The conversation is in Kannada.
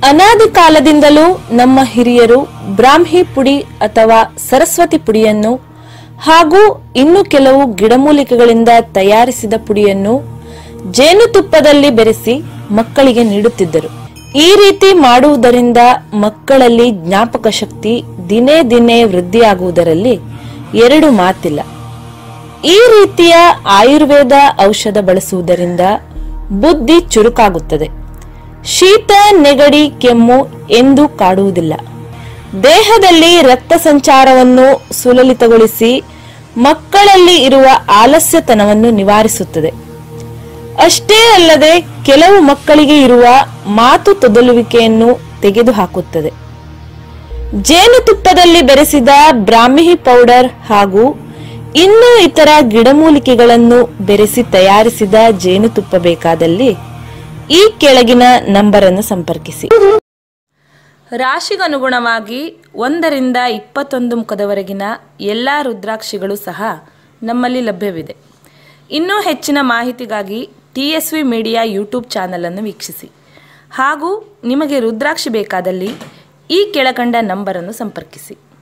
ಅನಾದಿ ಕಾಲದಿಂದಲೂ ನಮ್ಮ ಹಿರಿಯರು ಬ್ರಾಹ್ಮಿ ಪುಡಿ ಅಥವಾ ಸರಸ್ವತಿ ಪುಡಿಯನ್ನು ಹಾಗೂ ಇನ್ನು ಕೆಲವು ಗಿಡಮೂಲಿಕೆಗಳಿಂದ ತಯಾರಿಸಿದ ಪುಡಿಯನ್ನು ಜೇನುತುಪ್ಪದಲ್ಲಿ ಬೆರೆಸಿ ಮಕ್ಕಳಿಗೆ ನೀಡುತ್ತಿದ್ದರು ಈ ರೀತಿ ಮಾಡುವುದರಿಂದ ಮಕ್ಕಳಲ್ಲಿ ಜ್ಞಾಪಕ ಶಕ್ತಿ ದಿನೇ ದಿನೇ ವೃದ್ಧಿಯಾಗುವುದರಲ್ಲಿ ಎರಡು ಮಾತಿಲ್ಲ ಈ ರೀತಿಯ ಆಯುರ್ವೇದ ಔಷಧ ಬಳಸುವುದರಿಂದ ಬುದ್ಧಿ ಚುರುಕಾಗುತ್ತದೆ ಶೀತ ನೆಗಡಿ ಕೆಮ್ಮು ಎಂದು ಕಾಡುವುದಿಲ್ಲ ದೇಹದಲ್ಲಿ ರಕ್ತ ಸಂಚಾರವನ್ನು ಸುಲಲಿತಗೊಳಿಸಿ ಮಕ್ಕಳಲ್ಲಿ ಇರುವ ಆಲಸ್ಯತನವನ್ನು ನಿವಾರಿಸುತ್ತದೆ ಅಷ್ಟೇ ಅಲ್ಲದೆ ಕೆಲವು ಮಕ್ಕಳಿಗೆ ಇರುವ ಮಾತು ತೊದಲುವಿಕೆಯನ್ನು ತೆಗೆದುಹಾಕುತ್ತದೆ ಜೇನುತುಪ್ಪದಲ್ಲಿ ಬೆರೆಸಿದ ಬ್ರಾಹ್ಮಿ ಪೌಡರ್ ಹಾಗೂ ಇನ್ನೂ ಇತರ ಗಿಡಮೂಲಿಕೆಗಳನ್ನು ಬೆರೆಸಿ ತಯಾರಿಸಿದ ಜೇನುತುಪ್ಪ ಬೇಕಾದಲ್ಲಿ ಈ ಕೆಳಗಿನ ನಂಬರ್ ಅನ್ನು ಸಂಪರ್ಕಿಸಿ ರಾಶಿಗನುಗುಣವಾಗಿ ಒಂದರಿಂದ ಇಪ್ಪತ್ತೊಂದು ಮುಖದವರೆಗಿನ ಎಲ್ಲ ರುದ್ರಾಕ್ಷಿಗಳು ಸಹ ನಮ್ಮಲ್ಲಿ ಲಭ್ಯವಿದೆ ಇನ್ನೂ ಹೆಚ್ಚಿನ ಮಾಹಿತಿಗಾಗಿ T S V media YouTube ಚಾನಲನ್ನು ವೀಕ್ಷಿಸಿ ಹಾಗೂ ನಿಮಗೆ ರುದ್ರಾಕ್ಷಿ ಬೇಕಾದಲ್ಲಿ ಈ ಕೆಳಕಂಡ ನಂಬರನ್ನು ಸಂಪರ್ಕಿಸಿ